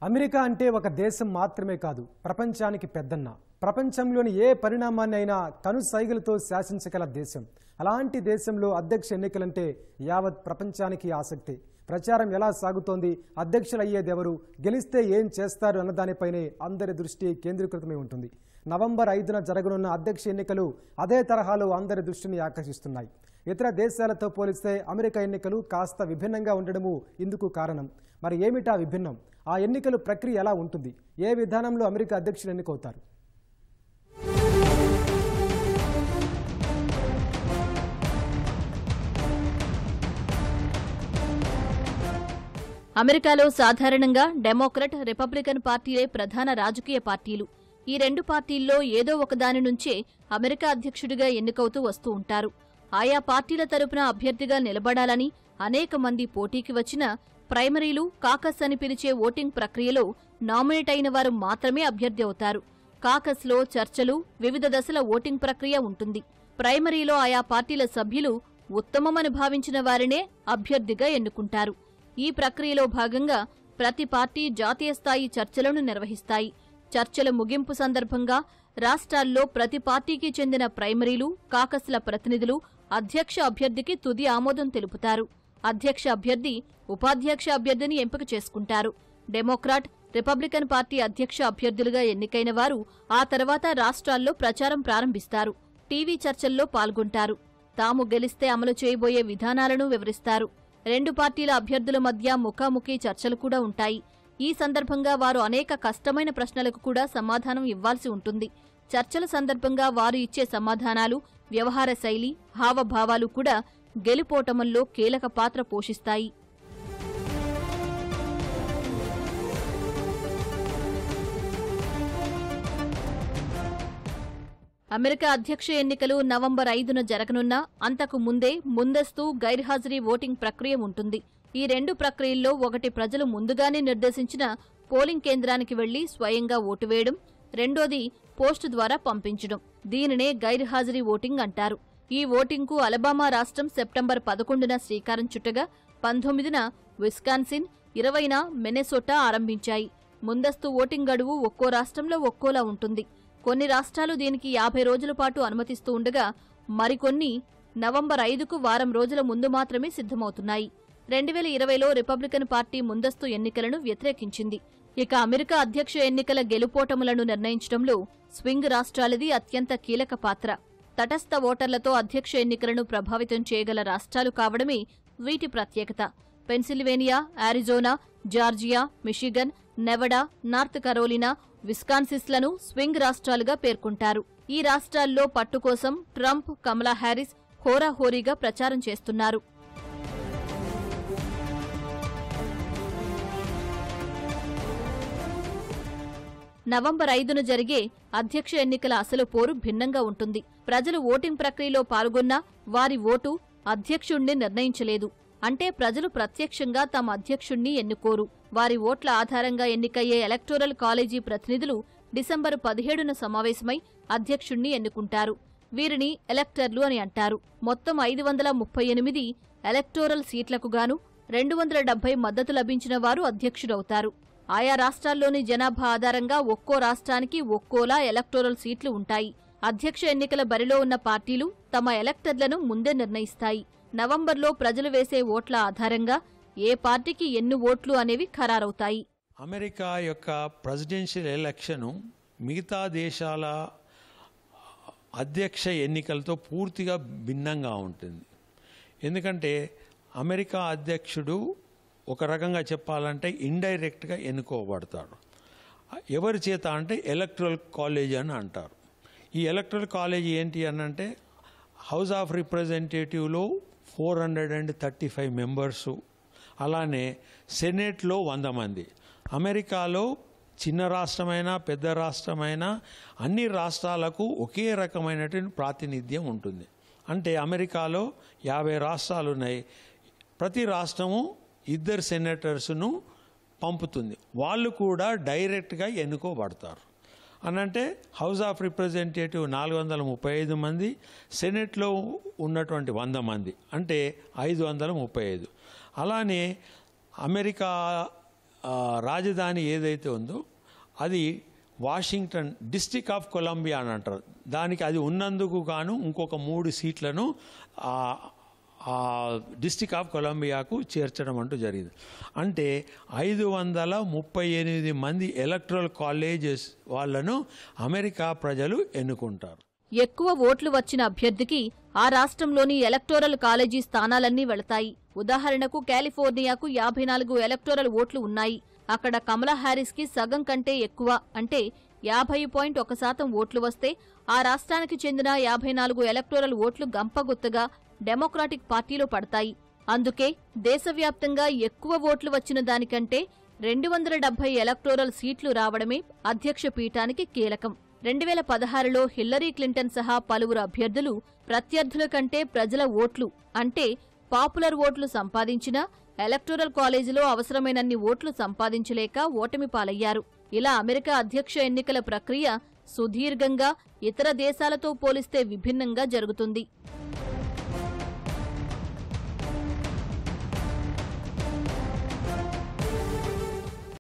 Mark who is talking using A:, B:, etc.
A: America అంటే ఒక దేశం మాత్రమే కాదు ప్రపంచానికి పెద్దన్న ప్రపంచంలోని ఏ పరిణామాన్ని అయినా కను సైగలతో శాసించగల దేశం అలాంటి దేశంలో అధ్యక్ష ఎన్నికలంటే యావత్ ప్రపంచానికి ఆసక్తి ప్రచారం ఎలా సాగుతోంది అధ్యక్షులు అయ్యేదెవరు గెలిస్తే ఏం చేస్తారు అన్నదానిపైనే అందరి దృష్టి కేంద్రీకృతమై ఉంటుంది నవంబర్ ఐదున జరగనున్న అధ్యక్ష ఎన్నికలు అదే తరహాలో అందరి దృష్టిని ఆకర్షిస్తున్నాయి ఇతర దేశాలతో పోలిస్తే అమెరికా ఎన్నికలు కాస్త విభిన్నంగా ఉండడము ఇందుకు కారణం మరి ఏమిటా విభిన్నం ఆ ఎన్నికల ప్రక్రియ ఎలా ఉంటుంది ఏ విధానంలో అమెరికా అధ్యక్షులు ఎన్నికవుతారు
B: అమెరికాలో సాధారణంగా డెమోక్రట్ రిపబ్లికన్ పార్టీలే ప్రధాన రాజకీయ పార్టీలు ఈ రెండు పార్టీల్లో ఏదో ఒకదాని నుంచే అమెరికా అధ్యక్షుడిగా ఎన్నికవుతూ వస్తూ ఉంటారు ఆయా పార్టీల తరపున అభ్యర్థిగా నిలబడాలని అనేక మంది పోటీకి వచ్చిన ప్రైమరీలు కాకస్ అని పిలిచే ఓటింగ్ ప్రక్రియలో నామినేట్ అయిన వారు మాత్రమే అభ్యర్థి అవుతారు కాకస్లో చర్చలు వివిధ దశల ఓటింగ్ ప్రక్రియ ఉంటుంది ప్రైమరీలో ఆయా పార్టీల సభ్యులు ఉత్తమమని భావించిన వారినే అభ్యర్థిగా ఎన్నుకుంటారు ఈ ప్రక్రియలో భాగంగా ప్రతి పార్టీ జాతీయ స్థాయి చర్చలను నిర్వహిస్తాయి చర్చల ముగింపు సందర్భంగా రాష్ట్రాల్లో ప్రతి పార్టీకి చెందిన ప్రైమరీలు కాకస్ల ప్రతినిధులు అధ్యక్ష అభ్యర్థికి తుది ఆమోదం తెలుపుతారు అధ్యక్ష అభ్యర్థి ఉపాధ్యక్ష అభ్యర్థిని ఎంపిక చేసుకుంటారు డెమోక్రాట్ రిపబ్లికన్ పార్టీ అధ్యక్ష అభ్యర్థులుగా ఎన్నికైన వారు ఆ తర్వాత రాష్ట్రాల్లో ప్రచారం ప్రారంభిస్తారు టీవీ చర్చల్లో పాల్గొంటారు తాము గెలిస్తే అమలు చేయబోయే విధానాలను వివరిస్తారు రెండు పార్టీల అభ్యర్థుల మధ్య ముఖాముఖి చర్చలు కూడా ఉంటాయి ఈ సందర్భంగా వారు అనేక కష్టమైన ప్రశ్నలకు కూడా సమాధానం ఇవ్వాల్సి ఉంటుంది చర్చల సందర్భంగా వారు ఇచ్చే సమాధానాలు వ్యవహార శైలి హావభావాలు కూడా గెలుపోటముల్లో కీలక పాత్ర పోషిస్తాయి అమెరికా అధ్యక్ష ఎన్నికలు నవంబర్ ఐదున జరగనున్నా అంతకు ముందే ముందస్తు గైర్హాజరీ ఓటింగ్ ప్రక్రియ ఉంటుంది ఈ రెండు ప్రక్రియల్లో ఒకటి ప్రజలు ముందుగానే నిర్దేశించిన పోలింగ్ కేంద్రానికి వెళ్లి స్వయంగా ఓటు వేయడం రెండోది పోస్టు ద్వారా పంపించడం దీనినే గైర్హాజరీ ఓటింగ్ అంటారు ఈ ఓటింగ్కు అలబామా రాష్ట్రం సెప్టెంబర్ పదకొండున శ్రీకారం చుట్టగా పంతొమ్మిదిన విస్కాన్సిన్ ఇరవైన మెనెసోటా ఆరంభించాయి ముందస్తు ఓటింగ్ గడువు ఒక్కో రాష్ట్రంలో ఒక్కోలా ఉంటుంది కొన్ని రాష్ట్రాలు దీనికి యాభై రోజుల పాటు అనుమతిస్తూ ఉండగా మరికొన్ని నవంబర్ ఐదుకు వారం రోజుల ముందు మాత్రమే సిద్ధమవుతున్నాయి రెండు వేల ఇరవైలో రిపబ్లికన్ పార్టీ ముందస్తు ఎన్నికలను వ్యతిరేకించింది ఇక అమెరికా అధ్యక్ష ఎన్నికల గెలుపోటములను నిర్ణయించడంలో స్వింగ్ రాష్ట్రాలది అత్యంత కీలక పాత్ర తటస్థ ఓటర్లతో అధ్యక్ష ఎన్నికలను ప్రభావితం చేయగల రాష్ట్రాలు కావడమే వీటి ప్రత్యేకత Pennsylvania Arizona Georgia Michigan Nevada North Carolina విస్కాన్సిస్లను స్వింగ్ రాష్ట్రాలుగా పేర్కొంటారు ఈ రాష్ట్రాల్లో పట్టు కోసం ట్రంప్ కమలా హ్యారిస్ హోరాహోరీగా ప్రచారం చేస్తున్నారు నవంబర్ ఐదున జరిగే అధ్యక్ష ఎన్నికల అసలు పోరు భిన్నంగా ఉంటుంది ప్రజలు ఓటింగ్ ప్రక్రియలో పాల్గొన్నా వారి ఓటు అధ్యక్షుణ్ణి నిర్ణయించలేదు అంటే ప్రజలు ప్రత్యక్షంగా తమ అధ్యక్షుణ్ణి ఎన్నుకోరు వారి ఓట్ల ఆధారంగా ఎన్నికయ్యే ఎలక్టోరల్ కాలేజీ ప్రతినిధులు డిసెంబరు పదిహేడున సమావేశమై అధ్యక్షుణ్ణి ఎన్నుకుంటారు వీరిని ఎలక్టర్లు అని అంటారు మొత్తం ఐదు వందల ముప్పై ఎనిమిది ఎలక్టోరల్ సీట్లకు గాను రెండు వందల డెబ్బై మద్దతు లభించిన వారు అధ్యక్షుడవుతారు ఆయా రాష్ట్రాల్లోని జనాభా ఆధారంగా ఒక్కో రాష్ట్రానికి ఒక్కోలా ఎలక్టోరల్ సీట్లు ఉంటాయి అధ్యక్ష ఎన్నికల బరిలో ఉన్న పార్టీలు తమ ఎలక్టర్లను ముందే నిర్ణయిస్తాయి నవంబర్లో ప్రజలు వేసే ఓట్ల ఆధారంగా ఏ పార్టీకి ఎన్ని ఓట్లు అనేవి ఖరారవుతాయి
C: అమెరికా యొక్క ప్రెసిడెన్షియల్ ఎలక్షను మిగతా దేశాల అధ్యక్ష ఎన్నికలతో పూర్తిగా భిన్నంగా ఉంటుంది ఎందుకంటే అమెరికా అధ్యక్షుడు ఒక రకంగా చెప్పాలంటే ఇండైరెక్ట్గా ఎన్నుకోబడతాడు ఎవరి చేత అంటే ఎలక్ట్రల్ కాలేజ్ అని అంటారు ఈ ఎలక్ట్రల్ కాలేజ్ ఏంటి అని అంటే హౌస్ ఆఫ్ రిప్రజెంటేటివ్లో four hundred and thirty five members అలానే సెనేట్లో వంద మంది అమెరికాలో చిన్న రాష్ట్రమైనా పెద్ద రాష్ట్రమైనా అన్ని రాష్ట్రాలకు ఒకే రకమైనటువంటి ప్రాతినిధ్యం ఉంటుంది అంటే అమెరికాలో యాభై రాష్ట్రాలు ఉన్నాయి ప్రతి రాష్ట్రము ఇద్దరు సెనేటర్స్ను పంపుతుంది వాళ్ళు కూడా డైరెక్ట్గా ఎన్నుకోబడతారు అనంటే హౌస్ ఆఫ్ రిప్రజెంటేటివ్ నాలుగు వందల ముప్పై ఐదు మంది సెనెట్లో ఉన్నటువంటి వంద మంది అంటే ఐదు వందల ముప్పై ఐదు అలానే అమెరికా ఆ, రాజధాని ఏదైతే ఉందో అది వాషింగ్టన్ డిస్టిక్ ఆఫ్ కొలంబియా అని అంటారు దానికి అది ఉన్నందుకు గాను ఇంకొక మూడు సీట్లను ఆ, ఆ డిస్టిక్ ఆఫ్ కొలంబియాకు చేర్చడం అంటూ జరిగింది అంటే ఐదు వందల ముప్పై ఎనిమిది మంది ఎలక్ట్రల్ కాలేజెస్ వాళ్ళను అమెరికా ప్రజలు ఎన్నుకుంటారు
B: ఎక్కువ ఓట్లు వచ్చిన అభ్యర్థికి ఆ రాష్ట్రంలోని ఎలక్టోరల్ కాలేజీ స్థానాలన్నీ వెళతాయి ఉదాహరణకు కాలిఫోర్నియాకు యాభై నాలుగు ఎలక్టోరల్ ఓట్లు ఉన్నాయి అక్కడ కమలా హ్యారిస్ కి సగం కంటే ఎక్కువ అంటే యాభై పాయింట్ ఒక శాతం ఓట్లు వస్తే ఆ రాష్ట్రానికి చెందిన యాభై నాలుగు ఎలక్టోరల్ ఓట్లు గంపగుత్తగా డెమోక్రాటిక్ పార్టీలో పడతాయి అందుకే దేశవ్యాప్తంగా ఎక్కువ ఓట్లు వచ్చిన దానికంటే రెండు వందల డెబ్బై ఎలక్టోరల్ సీట్లు రావడమే అధ్యక్ష పీఠానికి కీలకం రెండు వేల పదహారులో హిల్లరీ క్లింటన్ సహా పలువురు అభ్యర్థులు ప్రత్యర్థుల కంటే ప్రజల ఓట్లు అంటే పాపులర్ ఓట్లు సంపాదించినా ఎలక్టోరల్ కాలేజీలో అవసరమైనన్ని ఓట్లు సంపాదించలేక ఓటమి పాలయ్యారు ఇలా అమెరికా అధ్యక్ష ఎన్నికల ప్రక్రియ సుదీర్ఘంగా ఇతర దేశాలతో పోలిస్తే విభిన్నంగా జరుగుతుంది